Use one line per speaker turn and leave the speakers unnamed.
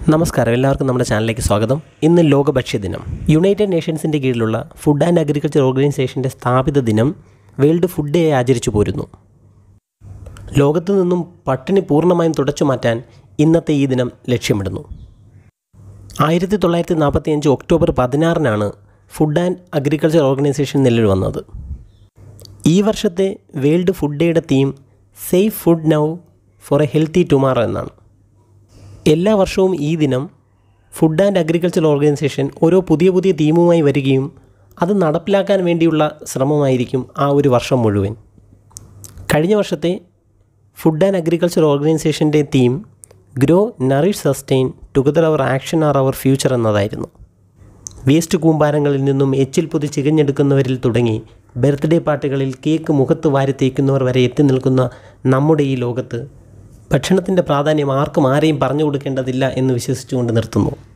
നമസ്കാരം എല്ലാവർക്കും നമ്മുടെ ചാനലിലേക്ക് സ്വാഗതം ഇന്ന് ലോക ഭക്ഷ്യദിനം യുണൈറ്റഡ് നേഷൻസിൻ്റെ കീഴിലുള്ള ഫുഡ് ആൻഡ് അഗ്രികൾച്ചർ ഓർഗനൈസേഷൻ്റെ സ്ഥാപിത ദിനം വേൾഡ് ഫുഡ് ഡേ ആചരിച്ചു പോരുന്നു ലോകത്തു നിന്നും പട്ടിണി പൂർണ്ണമായും തുടച്ചു മാറ്റാൻ ഇന്നത്തെ ഈ ദിനം ലക്ഷ്യമിടുന്നു ആയിരത്തി തൊള്ളായിരത്തി നാൽപ്പത്തി അഞ്ച് ഒക്ടോബർ പതിനാറിനാണ് ഫുഡ് ആൻഡ് അഗ്രികൾച്ചർ ഓർഗനൈസേഷൻ നിലവിൽ വന്നത് ഈ വർഷത്തെ വേൾഡ് ഫുഡ് ഡേയുടെ theme safe food now for a healthy tomorrow എന്നാണ് എല്ലാ വർഷവും ഈ ദിനം ഫുഡ് ആൻഡ് അഗ്രികൾച്ചർ ഓർഗനൈസേഷൻ ഓരോ പുതിയ പുതിയ തീമുമായി വരികയും അത് നടപ്പിലാക്കാൻ വേണ്ടിയുള്ള ശ്രമമായിരിക്കും ആ ഒരു വർഷം മുഴുവൻ കഴിഞ്ഞ വർഷത്തെ ഫുഡ് ആൻഡ് അഗ്രികൾച്ചർ ഓർഗനൈസേഷൻ്റെ theme grow nourish sustain together our action are our future എന്നതായിരുന്നു വേസ്റ്റ് കൂമ്പാരങ്ങളിൽ നിന്നും എച്ചിൽ പൊതി ചികഞ്ഞെടുക്കുന്നവരിൽ തുടങ്ങി ബർത്ത്ഡേ പാർട്ടികളിൽ കേക്ക് മുഖത്ത് വാരി തേക്കുന്നവർ വരെ എത്തി നിൽക്കുന്ന നമ്മുടെ ഈ ലോകത്ത് ഭക്ഷണത്തിൻ്റെ പ്രാധാന്യം ആർക്കും ആരെയും പറഞ്ഞു കൊടുക്കേണ്ടതില്ല എന്ന് വിശ്വസിച്ചുകൊണ്ട് നിർത്തുന്നു